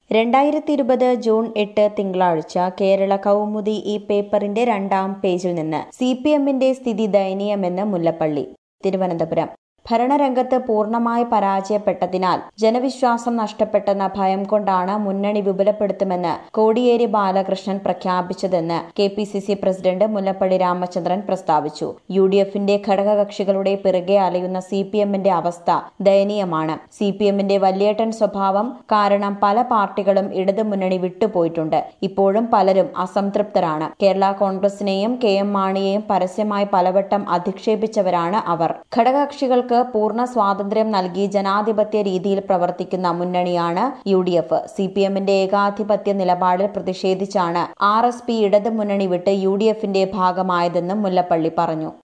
രണ്ടായിരത്തി ഇരുപത് ജൂൺ എട്ട് തിങ്കളാഴ്ച കേരള കൗമുദി ഈ പേപ്പറിന്റെ രണ്ടാം പേജിൽ നിന്ന് സി പി എമ്മിന്റെ സ്ഥിതി ദയനീയമെന്ന് മുല്ലപ്പള്ളി തിരുവനന്തപുരം ഭരണരംഗത്ത് പൂർണ്ണമായി പരാജയപ്പെട്ടതിനാൽ ജനവിശ്വാസം നഷ്ടപ്പെട്ടെന്ന ഭയം കൊണ്ടാണ് മുന്നണി വിപുലപ്പെടുത്തുമെന്ന് കോടിയേരി ബാലകൃഷ്ണൻ പ്രഖ്യാപിച്ചതെന്ന് K P C C president Mullappally Ramachandran പ്രസ്താവിച്ചു യു ഡി എഫിന്റെ ഘടകകക്ഷികളുടെ പിറകെ അലയുന്ന സി പി എമ്മിന്റെ അവസ്ഥ ദയനീയമാണ് സി പി എമ്മിന്റെ വല്യേട്ടൻ സ്വഭാവം കാരണം പല പാർട്ടികളും ഇടതുമുന്നണി വിട്ടുപോയിട്ടുണ്ട് ഇപ്പോഴും പലരും അസംതൃപ്തരാണ് കേരള കോൺഗ്രസിനെയും കെ എം മാണിയെയും പരസ്യമായി പലവട്ടം അധിക്ഷേപിച്ചവരാണ് അവർ ഘടകകക്ഷികൾക്ക് പൂർണ്ണ സ്വാതന്ത്ര്യം നൽകി ജനാധിപത്യ രീതിയിൽ പ്രവർത്തിക്കുന്ന മുന്നണിയാണ് U D F C P എമ്മിന്റെ ഏകാധിപത്യ നിലപാടിൽ പ്രതിഷേധിച്ചാണ് ആർ എസ് പി ഇടതുമുന്നണി വിട്ട് യു ഡി എഫിന്റെ ഭാഗമായതെന്നും മുല്ലപ്പള്ളി പറഞ്ഞു